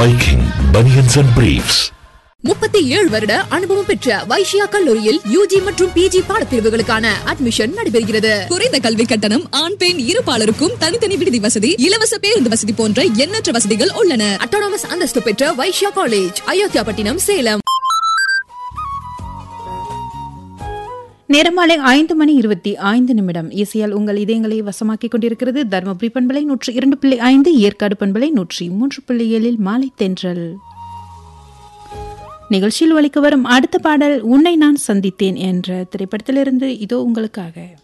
Viking Bunions and Briefs. முப்பத்தி ஏழு வருட அனுபவம் பெற்ற வைஷ்யா கல்லூரியில் யூஜி மற்றும் பிஜி பாடப்பிரிவுகளுக்கான அட்மிஷன் நடைபெறுகிறது குறைந்த கல்வி கட்டணம் ஆண் பெண் இருபாலருக்கும் தனித்தனி விடுதி வசதி இலவச பேருந்து வசதி போன்ற எண்ணற்ற வசதிகள் உள்ளன அட்டானமஸ் அந்தஸ்து பெற்ற வைஷ்யா காலேஜ் அயோத்தியாபட்டினம் சேலம் நேரமாலை ஐந்து மணி இருபத்தி ஐந்து நிமிடம் இசையால் உங்கள் இதயங்களை வசமாக்கிக் கொண்டிருக்கிறது தருமபுரி பண்பலை நூற்றி இரண்டு புள்ளி ஐந்து ஏற்காடு பண்பலை நூற்றி மூன்று புள்ளி ஏழில் மாலை தென்றல் நிகழ்ச்சியில் ஒலிக்க வரும் அடுத்த பாடல் உன்னை நான் சந்தித்தேன் என்ற திரைப்படத்திலிருந்து இதோ உங்களுக்காக